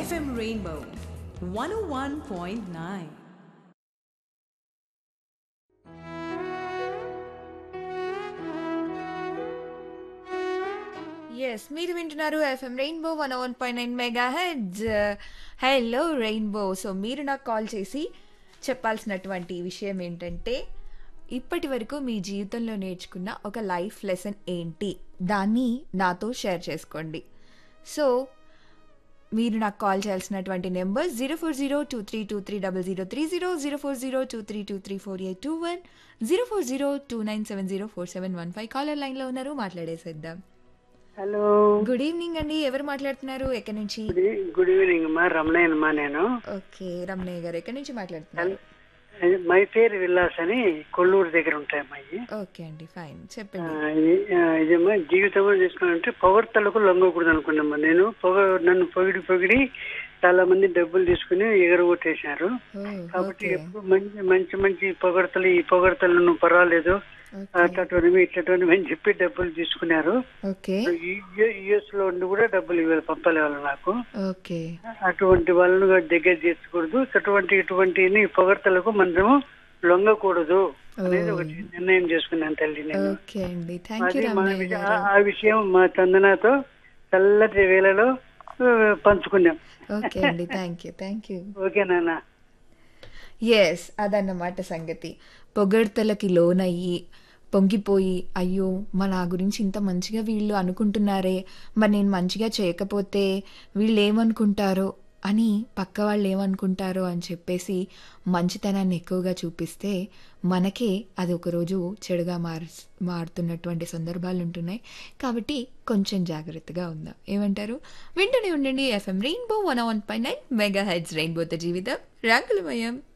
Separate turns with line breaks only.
FM Rainbow 101.9.
Yes మీరు వింటున్నారు FM rainbow one one point nine megahertz hello rainbow so మీరు నాకు call చేసి చెప్పాల్సినటువంటి విషయం ఏంటంటే ఇప్పటి వరకు మీ జీవితంలో నేర్చుకున్న ఒక లైఫ్ లెసన్ ఏంటి దాన్ని నాతో షేర్ చేసుకోండి సో మీరు నాకు కాల్ చేయాల్సినటువంటి number zero four zero two three two three double zero three zero zero four zero two three two three four eight two one zero four zero two nine seven zero four seven one five caller లైన్లో ఉన్నారు మాట్లాడేసేద్దాం
hello
good evening అండి ఎవరు మాట్లాడుతున్నారు ఎక్కడి నుంచి
good ఈ- good evening అమ్మా రమణయ్యనమ్మా నేను
ఓకే రమణయ్య గారు ఎక్కడి నుంచి మాట్లాడుతున్నారు
మై పేరు విల్లాస్ అని కొల్లూరు దగ్గర ఉంటాయమ్మా ఇవి
ఓకే అండి ఫైన్
ఆ,
చెప్పండి
ఇది- ఆ, ఇదమ్మా జీవితంలో చేసుకున్నానంటే పొగడ్తలకు లొంగకూడదు అనుకున్నామ్మా నేను పొగ నన్ను పొగిడి పొగిడి చాలా మంది డబ్బులు తీసుకుని ఎగరగొట్టేశారు
ఓ,
కాబట్టి
ఓకే
ఎప్పుడు మంచి మంచి మంచి పొగడతలు ఈ పొగడతలు నువ్వు పర్వాలేదు
ఓకే
అట్టటువంటివి ఇట్టటువంటివి అని చెప్పి డబ్బులు తీసుకున్నారు
ఓకే
యుఎస్ లో ఉండి కూడా డబ్బులు ఇవ్వాలి పంపాలి వాళ్ళు నాకు
ఓకే
అటువంటి వాళ్ళను దగ్గర చేర్చకూడదు అటువంటి ఇటువంటి పొగడ్తలకు మనము లొంగకూడదు అనేది ఒకటి నిర్ణయం చేసుకున్నాను తల్లి నేను
ఓకే అండి థ్యాంక్ యూ
అది మా
రమణయ్య
విషయం-
గారు
ఆ- ఆ విషయం మా చందనతో చల్లటి వేళలో ఆ, పంచుకున్నాం
ఓకే అండి thank you thank you
okay నాన్న
ఎస్ అదన్నమాట సంగతి పొగడ్తలకి లోనయ్యి పొంగిపోయి అయ్యో మా నా గురించి ఇంత మంచిగా వీళ్ళు అనుకుంటున్నారే మరి నేను మంచిగా చేయకపోతే వీళ్ళు ఏమనుకుంటారో అని పక్క వాళ్ళు ఏమనుకుంటారో అని చెప్పేసి మంచితనాన్ని ఎక్కువగా చూపిస్తే మనకే అది ఒకరోజు చెడుగా మారు మారుతున్నటువంటి సందర్భాలు ఉంటున్నాయి కాబట్టి కొంచెం జాగ్రత్తగా ఉందాం ఏమంటారు వింటూనే ఉండండి FM rainbow one one point nine megahertz రెయిన్బోతో జీవితం రంగులమయం